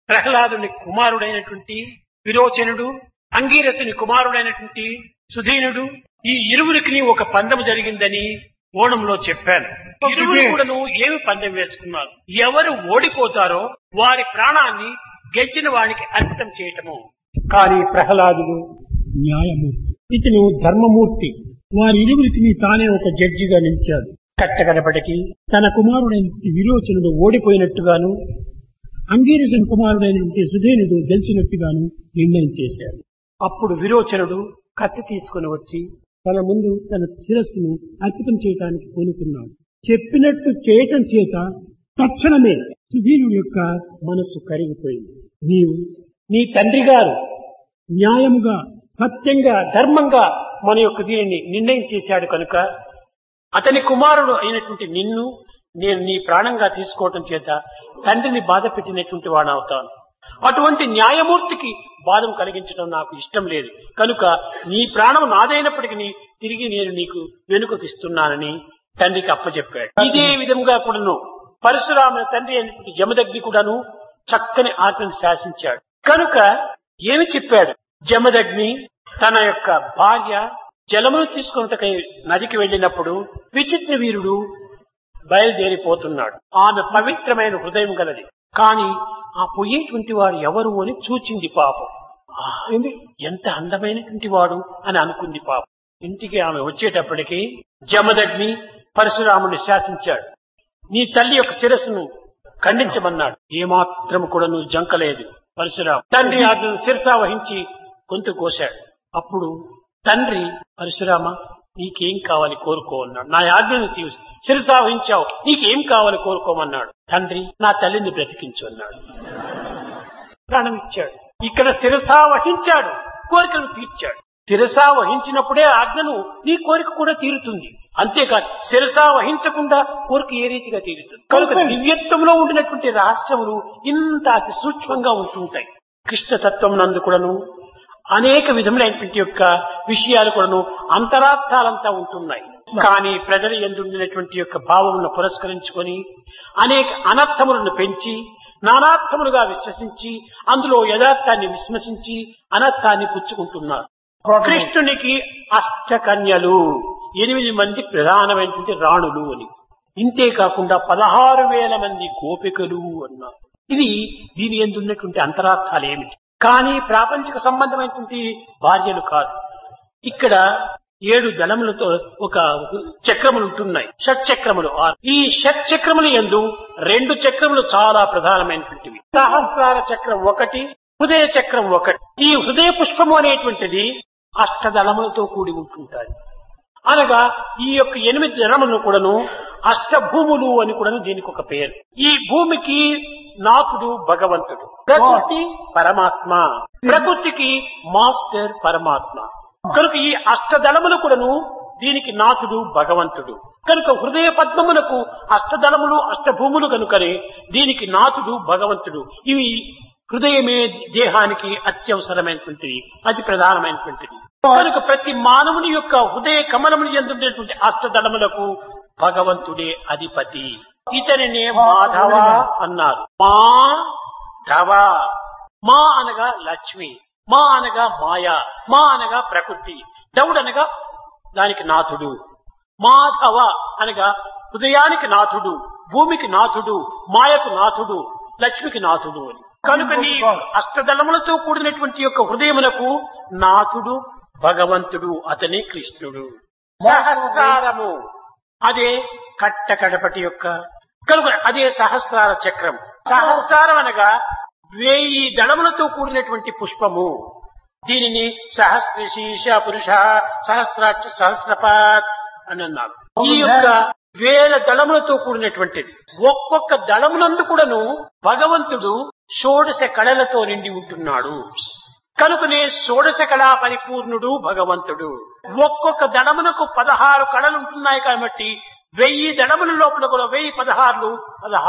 ప్రహ్లాదుని కుమారుడైనటువంటి విరోచనుడు అంగీరసుని కుమారుడైనటువంటి సుధీనుడు ఈ ఇరువురికి ఒక పందెం జరిగిందని ఓణంలో చెప్పాను ఇరువురు కూడాను ఏమి పందెం వేసుకున్నారు ఎవరు ఓడిపోతారో వారి ప్రాణాన్ని గెలిచిన వానికి అర్పితం చేయటము కానీ ప్రహ్లాదుడు న్యాయమూర్తి ఇతను ధర్మమూర్తి వారి ఇరువురికి తానే ఒక జడ్జిగా నిలిచాడు కట్టకడపటికి తన కుమారుడైన విరోచనుడు ఓడిపోయినట్టుగాను అంగీరసుని కుమారుడైనటువంటి సుధేనుడు గెలిచినట్టుగాను నిర్ణయం చేశాడు అప్పుడు విరోచనుడు కత్తి తీసుకుని వచ్చి తన ముందు తన శిరస్సును అర్పితం చేయటానికి పూనుకున్నాడు చెప్పినట్టు చేయటం చేత తక్షణమే సుధీనుడి యొక్క మనస్సు కరిగిపోయింది నీవు నీ తండ్రి గారు న్యాయముగా సత్యంగా ధర్మంగా మన యొక్క దీనిని నిర్ణయం చేశాడు కనుక అతని కుమారుడు అయినటువంటి నిన్ను నేను నీ ప్రాణంగా తీసుకోవటం చేత తండ్రిని బాధ పెట్టినటువంటి వాడు అవుతాను అటువంటి న్యాయమూర్తికి బాధం కలిగించడం నాకు ఇష్టం లేదు కనుక నీ ప్రాణం నాదైనప్పటికీ తిరిగి నేను నీకు వెనుకకిస్తున్నానని తండ్రికి అప్పచెప్పాడు ఇదే విధంగా కూడాను పరశురాముని తండ్రి అయినటువంటి జమదగ్ని కూడాను చక్కని ఆత్మను శాసించాడు కనుక ఏమి చెప్పాడు జమదగ్ని తన యొక్క భార్య జలమును తీసుకున్నటకై నదికి వెళ్ళినప్పుడు విచిత్ర వీరుడు బయలుదేరిపోతున్నాడు ఆమె పవిత్రమైన హృదయం గలది కాని ఆ పోయేటువంటి వాడు ఎవరు అని చూచింది పాపం ఆ, ఏంది? ఎంత అందమైనటువంటి వాడు అని అనుకుంది పాపం ఇంటికి ఆమె వచ్చేటప్పటికి జమదగ్ని పరశురాముని శాసించాడు నీ తల్లి యొక్క శిరస్సును ఖండించమన్నాడు ఏమాత్రం కూడా నువ్వు జంకలేదు పరశురాము తండ్రి ఆజ్ఞను శిరసా వహించి గొంతు కోశాడు అప్పుడు తండ్రి పరశురామ నీకేం కావాలి కోరుకో అన్నాడు నా ఆజ్ఞను తీ- శిరసా వహించావు నీకేం కావాలి కోరుకోమన్నాడు తండ్రి నా తల్లిని బ్రతికించు అన్నాడు ప్రాణం ఇచ్చాడు ఇక్కడ శిరసా వహించాడు కోరికను తీర్చాడు శిరసా వహించినప్పుడే ఆజ్ఞను నీ కోరిక కూడా తీరుతుంది అంతేకాదు శిరసా వహించకుండా కోరిక ఏ రీతిగా తీరుతుంది కనుక దివ్యత్వంలో ఉండినటువంటి రహస్యములు ఇంత అతి సూక్ష్మంగా ఉంటుంటాయి కృష్ణతత్వం నందు కూడాను అనేక విధములైనటువంటి యొక్క విషయాలు కూడాను అంతరార్థాలంతా ఉంటున్నాయి కానీ ప్రజల ఎందుండినటువంటి యొక్క భావములను పురస్కరించుకొని అనేక అనర్థములను పెంచి నానార్థములుగా విశ్వసించి అందులో యథార్థాన్ని విశ్వసించి అనర్థాన్ని పుచ్చుకుంటున్నారు కృష్ణునికి అష్టకన్యలు ఎనిమిది మంది ప్రధానమైనటువంటి రాణులు అని ఇంతే కాకుండా పదహారు వేల మంది గోపికలు అన్నారు ఇది దీని ఎందున్నటువంటి అంతరార్థాలు ఏమిటి కానీ ప్రాపంచిక సంబంధమైనటువంటి భార్యలు కాదు ఇక్కడ ఏడు దళములతో ఒక చక్రములు ఉంటున్నాయి షట్ చక్రములు ఆరు. ఈ షట్ చక్రములు ఎందు రెండు చక్రములు చాలా ప్రధానమైనటువంటివి సహస్రార చక్రం ఒకటి హృదయ చక్రం ఒకటి ఈ హృదయ పుష్పము అనేటువంటిది అష్టదళములతో కూడి ఉంటుంటాయి అనగా ఈ యొక్క ఎనిమిది జనములను కూడాను అష్టభూములు అని కూడాను దీనికి ఒక పేరు ఈ భూమికి నాథుడు భగవంతుడు ప్రకృతి పరమాత్మ ప్రకృతికి మాస్టర్ పరమాత్మ కనుక ఈ అష్టదళములు కూడాను దీనికి నాథుడు భగవంతుడు కనుక హృదయ పద్మములకు అష్టదళములు అష్టభూములు కనుకనే దీనికి నాథుడు భగవంతుడు ఇవి హృదయమే దేహానికి అత్యవసరమైనటువంటిది అతి ప్రధానమైనటువంటిది కనుక ప్రతి మానవుని యొక్క హృదయ కమలములు ఎందుండేటువంటి అష్టదళములకు భగవంతుడే అధిపతి ఇతనినే మాధవ అన్నారు మా ధవ మా అనగా లక్ష్మి మా అనగా మాయ మా అనగా ప్రకృతి దౌడనగా దానికి నాథుడు మాధవ అనగా హృదయానికి నాథుడు భూమికి నాథుడు మాయకు నాథుడు లక్ష్మికి నాథుడు అని కనుక నీ అష్టదళములతో కూడినటువంటి యొక్క హృదయమునకు నాథుడు భగవంతుడు అతనే కృష్ణుడు సహస్రారము అదే కట్ట కడపటి యొక్క కనుక అదే సహస్రార చక్రం సహస్రారం అనగా వేయి దళములతో కూడినటువంటి పుష్పము దీనిని సహస్రశీష పురుష సహస్రాక్ష సహస్రపాత్ అని అన్నారు ఈ యొక్క వేల దళములతో కూడినటువంటిది ఒక్కొక్క దళమునందు కూడాను భగవంతుడు షోడశ కళలతో నిండి ఉంటున్నాడు కనుకనే షోడశ కళా పరిపూర్ణుడు భగవంతుడు ఒక్కొక్క దళమునకు పదహారు కళలు ఉంటున్నాయి కాబట్టి వెయ్యి దళముల లోపల కూడా వెయ్యి పదహారులు పదహారు